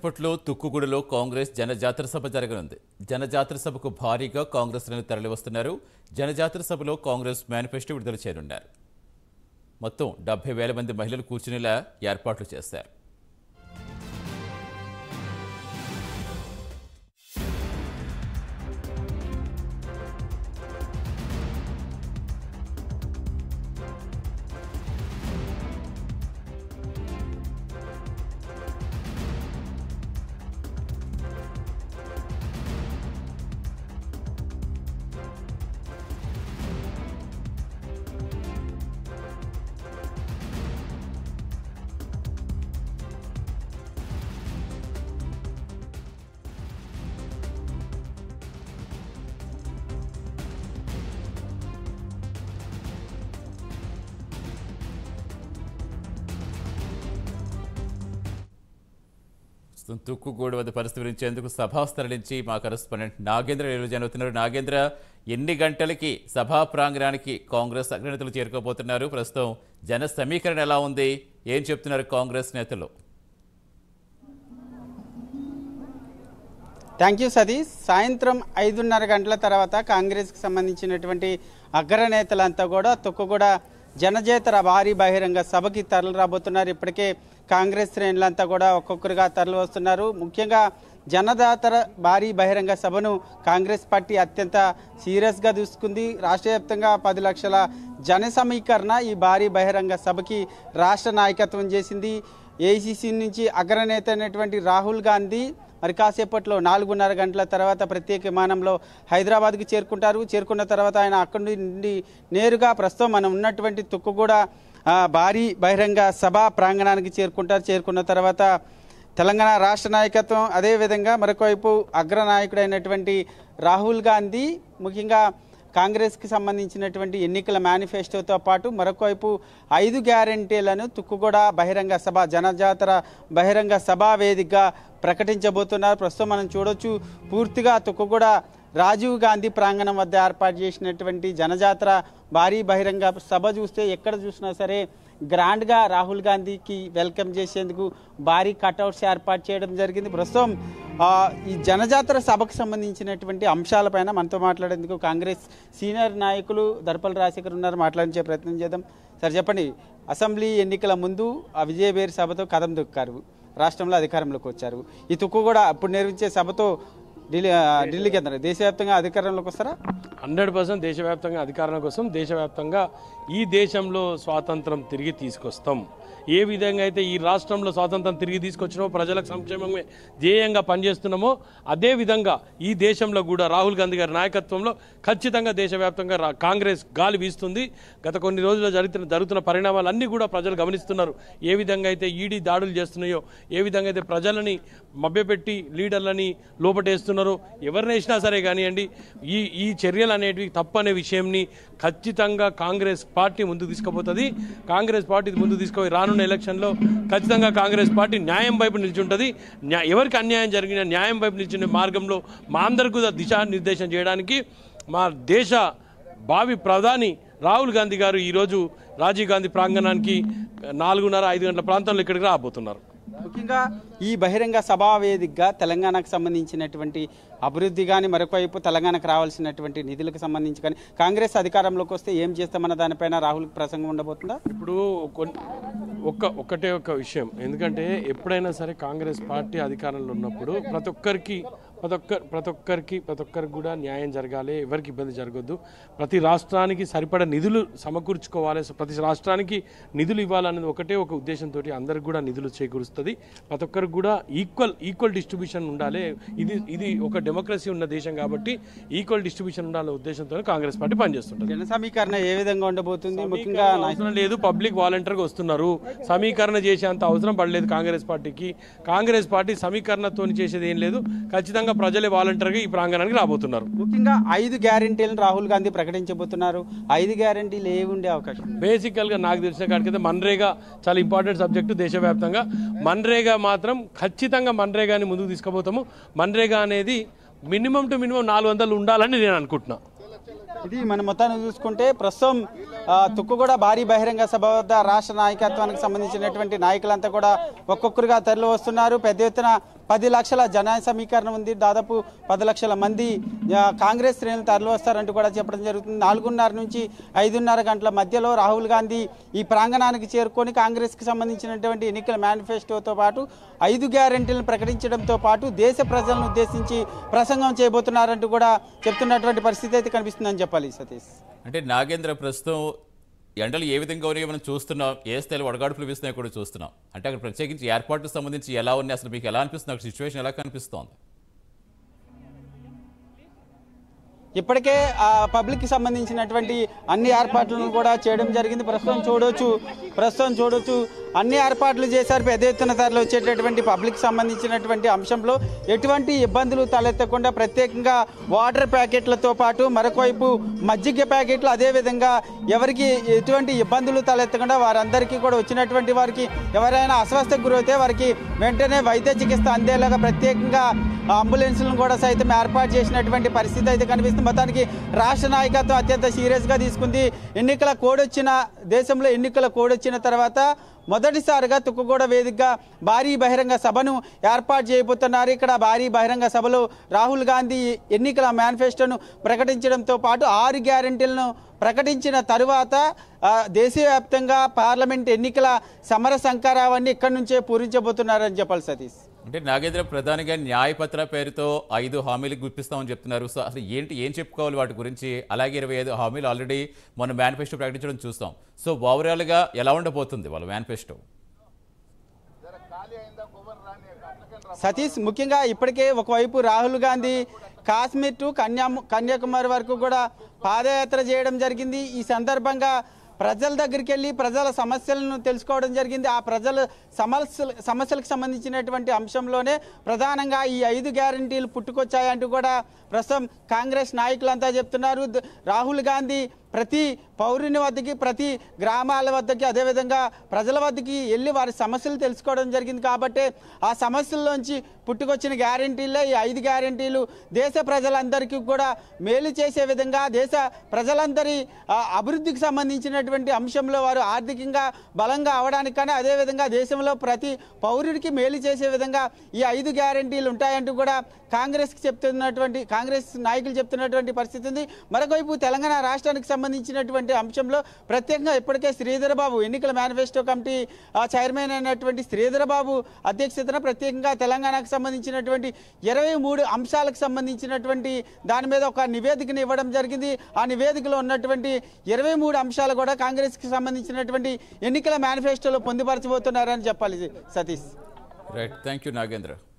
కాసేపట్లో తుక్కుగూడలో కాంగ్రెస్ జనజాతర సభ జరగనుంది జనజాతర సభకు భారీగా కాంగ్రెస్ శ్రేణులు తరలివస్తున్నారు జనజాతర సభలో కాంగ్రెస్ మేనిఫెస్టో విడుదల చేయనున్నారు మొత్తం డెబ్బై వేల మంది మహిళలు కూర్చునేలా ఏర్పాట్లు చేశారు ప్రస్తుతం తుక్కుగూడ వద్ద పరిస్థితి గురించేందుకు సభాస్థల నుంచి మా కరెస్పాండెంట్ నాగేంద్ర నియోజన అవుతున్నారు నాగేంద్ర ఎన్ని గంటలకి సభా ప్రాంగణానికి కాంగ్రెస్ అగ్రనేతలు చేరుకోబోతున్నారు ప్రస్తుతం జన సమీకరణ ఎలా ఉంది ఏం చెప్తున్నారు కాంగ్రెస్ నేతలు థ్యాంక్ యూ సతీష్ సాయంత్రం ఐదున్నర గంటల తర్వాత కాంగ్రెస్కి సంబంధించినటువంటి అగ్రనేతలంతా కూడా తొక్కుగూడ జనజేతర భారీ బహిరంగ సభకి తరలి రాబోతున్నారు ఇప్పటికే కాంగ్రెస్ శ్రేణులంతా కూడా ఒక్కొక్కరుగా తరలి వస్తున్నారు ముఖ్యంగా జనదాతర భారీ బహిరంగ సభను కాంగ్రెస్ పార్టీ అత్యంత సీరియస్గా చూసుకుంది రాష్ట్ర వ్యాప్తంగా పది లక్షల జన సమీకరణ ఈ భారీ బహిరంగ సభకి రాష్ట్ర నాయకత్వం చేసింది ఏఐసిసి నుంచి అగ్రనేత అయినటువంటి రాహుల్ గాంధీ మరి కాసేపట్లో నాలుగున్నర గంటల తర్వాత ప్రత్యేక విమానంలో హైదరాబాద్కి చేరుకుంటారు చేరుకున్న తర్వాత ఆయన అక్కడి నుండి నేరుగా ప్రస్తుతం మనం ఉన్నటువంటి తుక్కుగూడ ఆ, భారీ బహిరంగ సభ ప్రాంగణానికి చేరుకుంటారు చేరుకున్న తర్వాత తెలంగాణ రాష్ట్ర నాయకత్వం అదేవిధంగా మరొకవైపు అగ్రనాయకుడైనటువంటి రాహుల్ గాంధీ ముఖ్యంగా కాంగ్రెస్కి సంబంధించినటువంటి ఎన్నికల మేనిఫెస్టోతో పాటు మరొకవైపు ఐదు గ్యారంటీలను తుక్కుగూడ బహిరంగ సభ జనజాతర బహిరంగ సభా వేదికగా ప్రకటించబోతున్నారు ప్రస్తుతం మనం చూడొచ్చు పూర్తిగా తుక్కుగూడ రాజీవ్ గాంధీ ప్రాంగణం వద్ద ఏర్పాటు చేసినటువంటి జనజాతర భారీ బహిరంగ సభ చూస్తే ఎక్కడ చూసినా సరే గ్రాండ్గా రాహుల్ గాంధీకి వెల్కమ్ చేసేందుకు భారీ కటౌట్స్ ఏర్పాటు చేయడం జరిగింది ప్రస్తుతం ఆ, ఈ జనజాతర సభకు సంబంధించినటువంటి అంశాలపైన మనతో మాట్లాడేందుకు కాంగ్రెస్ సీనియర్ నాయకులు దర్పల్ రాజశేఖర్ ఉన్నారు మాట్లాడించే ప్రయత్నం చేద్దాం సార్ చెప్పండి అసెంబ్లీ ఎన్నికల ముందు ఆ విజయబేరి సభతో కదం దొక్కారు రాష్ట్రంలో అధికారంలోకి వచ్చారు ఈ తుక్కు కూడా అప్పుడు నిర్వహించే సభతో ఢిల్లీ ఆ, ఢిల్లీకి వెళ్తారు దేశవ్యాప్తంగా అధికారంలోకి వస్తారా హండ్రెడ్ పర్సెంట్ దేశవ్యాప్తంగా అధికారం కోసం దేశవ్యాప్తంగా ఈ దేశంలో స్వాతంత్రం తిరిగి తీసుకొస్తాం ఏ విధంగా అయితే ఈ రాష్ట్రంలో స్వాతంత్రం తిరిగి తీసుకొచ్చినామో ప్రజలకు సంక్షేమమే ధ్యేయంగా పనిచేస్తున్నామో అదే విధంగా ఈ దేశంలో కూడా రాహుల్ గాంధీ గారి నాయకత్వంలో ఖచ్చితంగా దేశవ్యాప్తంగా రా- కాంగ్రెస్ గాలి వీస్తుంది గత కొన్ని రోజుల్లో జరుగుతున్న జరుగుతున్న పరిణామాలన్నీ కూడా ప్రజలు గమనిస్తున్నారు ఏ విధంగా అయితే ఈడీ దాడులు చేస్తున్నాయో ఏ విధంగా అయితే ప్రజలని మభ్యపెట్టి లీడర్లని లోపటేస్తున్నారో ఎవరిని వేసినా సరే కానివ్వండి ఈ ఈ చర్యలు అనేటివి తప్పనే విషయంని ఖచ్చితంగా కాంగ్రెస్ పార్టీ ముందుకు తీసుకుపోతుంది కాంగ్రెస్ పార్టీ ముందుకు తీసుకుపోయి రానున్న ఎలక్షన్లో ఖచ్చితంగా కాంగ్రెస్ పార్టీ న్యాయం వైపు నిల్చుంటుంది న్యా- ఎవరికి అన్యాయం జరిగిన న్యాయం వైపు నిల్చునే మార్గంలో మా అందరికీ కూడా దిశానిర్దేశం చేయడానికి మా దేశ భావి ప్రధాని రాహుల్ గాంధీ గారు ఈరోజు రాజీవ్ గాంధీ ప్రాంగణానికి నాలుగున్నర ఐదు గంటల ప్రాంతంలో ఇక్కడికి రాబోతున్నారు ముఖ్యంగా ఈ బహిరంగ సభా వేదికగా తెలంగాణకు సంబంధించినటువంటి అభివృద్ధి కానీ మరొకవైపు తెలంగాణకు రావాల్సినటువంటి నిధులకు సంబంధించి కానీ కాంగ్రెస్ అధికారంలోకి వస్తే ఏం చేస్తామన్న దానిపైన రాహుల్ ప్రసంగం ఉండబోతుందా ఇప్పుడు కొన్- ఒక్క ఒక్కటే ఒక విషయం ఎందుకంటే ఎప్పుడైనా సరే కాంగ్రెస్ పార్టీ అధికారంలో ఉన్నప్పుడు ప్రతి ఒక్కరికి ప్రతి ఒక్క ప్రతి ఒక్కరికి ప్రతి ఒక్కరికి కూడా న్యాయం జరగాలి ఎవరికి ఇబ్బంది జరగద్దు ప్రతి రాష్ట్రానికి సరిపడ నిధులు సమకూర్చుకోవాలి సో ప్రతి రాష్ట్రానికి నిధులు ఇవ్వాలనేది ఒకటే ఒక ఉద్దేశంతో అందరికి కూడా నిధులు చేకూరుస్తుంది ప్రతి ఒక్కరికి కూడా ఈక్వల్ ఈక్వల్ డిస్ట్రిబ్యూషన్ ఉండాలి ఇది ఇది ఒక డెమోక్రసీ ఉన్న దేశం కాబట్టి ఈక్వల్ డిస్ట్రిబ్యూషన్ ఉండాలనే ఉద్దేశంతో కాంగ్రెస్ పార్టీ పనిచేస్తుంటుంది జన సమీకరణ ఏ విధంగా ఉండబోతుంది ముఖ్యంగా సమీకరణ అవసరం లేదు పబ్లిక్ వాలంటీర్ గా వస్తున్నారు సమీకరణ చేసేంత అవసరం పడలేదు కాంగ్రెస్ పార్టీకి కాంగ్రెస్ పార్టీ సమీకరణతో చేసేది ఏం లేదు ఖచ్చితంగా ప్రజలే వాలంటీర్ గా ఈ ప్రాంగణానికి రాబోతున్నారు ముఖ్యంగా ఐదు గ్యారంటీలను రాహుల్ గాంధీ ప్రకటించబోతున్నారు ఐదు గ్యారంటీలు ఏ ఉండే అవకాశం బేసికల్ గా నాకు తెలిసిన కాడికైతే మన్రేగా చాలా ఇంపార్టెంట్ సబ్జెక్టు దేశవ్యాప్తంగా మన్రేగా మాత్రం ఖచ్చితంగా మన్రేగాని ముందుకు తీసుకుపోతాము మన్రేగా అనేది మినిమం టు మినిమం నాలుగు వందలు ఉండాలని నేను అనుకుంటున్నా ఇది మన మొత్తాన్ని చూసుకుంటే ప్రస్తుతం ఆ, తుక్కుగూడ భారీ బహిరంగ సభ వద్ద రాష్ట్ర నాయకత్వానికి సంబంధించినటువంటి నాయకులంతా కూడా ఒక్కొక్కరుగా తరలి వస్తున్నారు పెద్ద ఎత్తున పది లక్షల జన సమీకరణ ఉంది దాదాపు పది లక్షల మంది ఆ, కాంగ్రెస్ శ్రేణులు తరలి వస్తారంటూ కూడా చెప్పడం జరుగుతుంది నాలుగున్నర నుంచి ఐదున్నర గంటల మధ్యలో రాహుల్ గాంధీ ఈ ప్రాంగణానికి చేరుకొని కాంగ్రెస్కి సంబంధించినటువంటి ఎన్నికల మేనిఫెస్టోతో పాటు ఐదు గ్యారెంటీలను ప్రకటించడంతో పాటు దేశ ప్రజలను ఉద్దేశించి ప్రసంగం చేయబోతున్నారంటూ కూడా చెప్తున్నటువంటి పరిస్థితి అయితే కనిపిస్తుందని చెప్పాలి సతీష్ అంటే నాగేంద్ర ప్రస్తుతం ఎండలు ఏ విధంగా ఉన్నాయో మనం చూస్తున్నాం ఏ స్థాయిలో వడగాడుపులు వీస్తున్నాయో కూడా చూస్తున్నాం అంటే అక్కడ ప్రత్యేకించి ఏర్పాట్లకు సంబంధించి ఎలా ఉన్నాయి అసలు మీకు ఎలా అనిపిస్తుంది అక్కడ సిచ్యువేషన్ ఎలా కనిపిస్తోంది ఇప్పటికే ఆ పబ్లిక్కి సంబంధించినటువంటి అన్ని ఏర్పాట్లను కూడా చేయడం జరిగింది ప్రస్తుతం చూడొచ్చు ప్రస్తుతం చూడొచ్చు అన్ని ఏర్పాట్లు చేశారు పెద్ద ఎత్తున తరలి వచ్చేటటువంటి పబ్లిక్ సంబంధించినటువంటి అంశంలో ఎటువంటి ఇబ్బందులు తలెత్తకుండా ప్రత్యేకంగా వాటర్ ప్యాకెట్లతో పాటు మరొకవైపు మజ్జిగ ప్యాకెట్లు అదేవిధంగా ఎవరికి ఎటువంటి ఇబ్బందులు తలెత్తకుండా వారందరికీ కూడా వచ్చినటువంటి వారికి ఎవరైనా అస్వస్థకు గురైతే వారికి వెంటనే వైద్య చికిత్స అందేలాగా ప్రత్యేకంగా అంబులెన్స్లను కూడా సైతం ఏర్పాటు చేసినటువంటి పరిస్థితి అయితే కనిపిస్తుంది మొత్తానికి రాష్ట్ర నాయకత్వం అత్యంత సీరియస్గా తీసుకుంది ఎన్నికల కోడ్ వచ్చిన దేశంలో ఎన్నికల కోడ్ వచ్చిన తర్వాత మొదటిసారిగా తుక్కుగూడ వేదికగా భారీ బహిరంగ సభను ఏర్పాటు చేయబోతున్నారు ఇక్కడ భారీ బహిరంగ సభలో రాహుల్ గాంధీ ఎన్నికల మేనిఫెస్టోను ప్రకటించడంతో పాటు ఆరు గ్యారెంటీలను ప్రకటించిన తరువాత ఆ, దేశవ్యాప్తంగా పార్లమెంట్ ఎన్నికల సమర సంకారావన్నీ ఇక్కడి నుంచే పూరించబోతున్నారని చెప్పాలి సతీష్ అంటే నాగేంద్ర ప్రధానిగా న్యాయపత్ర పేరుతో ఐదు హామీలు గుప్పిస్తామని చెప్తున్నారు సో అసలు ఏంటి ఏం చెప్పుకోవాలి వాటి గురించి అలాగే ఇరవై ఐదు హామీలు ఆల్రెడీ మన మేనిఫెస్టో ప్రకటించడం చూస్తాం సో ఓవరాల్గా ఎలా ఉండబోతుంది వాళ్ళ మేనిఫెస్టో సతీష్ ముఖ్యంగా ఇప్పటికే ఒకవైపు రాహుల్ గాంధీ కాశ్మీర్ టు కన్యా కన్యాకుమారి వరకు కూడా పాదయాత్ర చేయడం జరిగింది ఈ సందర్భంగా ప్రజల దగ్గరికి వెళ్ళి ప్రజల సమస్యలను తెలుసుకోవడం జరిగింది ఆ ప్రజల సమస్యలు సమస్యలకు సంబంధించినటువంటి అంశంలోనే ప్రధానంగా ఈ ఐదు గ్యారంటీలు పుట్టుకొచ్చాయంటూ కూడా ప్రస్తుతం కాంగ్రెస్ నాయకులంతా చెప్తున్నారు ద- రాహుల్ గాంధీ ప్రతి పౌరుని వద్దకి ప్రతి గ్రామాల వద్దకి అదేవిధంగా ప్రజల వద్దకి వెళ్ళి వారి సమస్యలు తెలుసుకోవడం జరిగింది కాబట్టి ఆ సమస్యల్లోంచి పుట్టుకొచ్చిన గ్యారంటీలే ఈ ఐదు గ్యారంటీలు దేశ ప్రజలందరికీ కూడా మేలు చేసే విధంగా దేశ ప్రజలందరి ఆ, అభివృద్ధికి సంబంధించినటువంటి అంశంలో వారు ఆర్థికంగా బలంగా అవడానికి కానీ అదేవిధంగా దేశంలో ప్రతి పౌరుడికి మేలు చేసే విధంగా ఈ ఐదు గ్యారంటీలు ఉంటాయంటూ కూడా కాంగ్రెస్కి చెప్తున్నటువంటి కాంగ్రెస్ నాయకులు చెప్తున్నటువంటి పరిస్థితి ఉంది మరొకవైపు తెలంగాణ రాష్ట్రానికి సంబంధించినటువంటి అంశంలో ప్రత్యేకంగా ఇప్పటికే శ్రీధర్ బాబు ఎన్నికల మేనిఫెస్టో కమిటీ ఆ, చైర్మన్ అయినటువంటి శ్రీధర్ బాబు అధ్యక్షతన ప్రత్యేకంగా తెలంగాణకు సంబంధించినటువంటి ఇరవై మూడు అంశాలకు సంబంధించినటువంటి దాని మీద ఒక నివేదికను ఇవ్వడం జరిగింది ఆ నివేదికలో ఉన్నటువంటి ఇరవై మూడు అంశాలు కూడా కాంగ్రెస్కి సంబంధించినటువంటి ఎన్నికల మేనిఫెస్టోలో పొందుపరచబోతున్నారని చెప్పాలి Satish right thank you Nagendra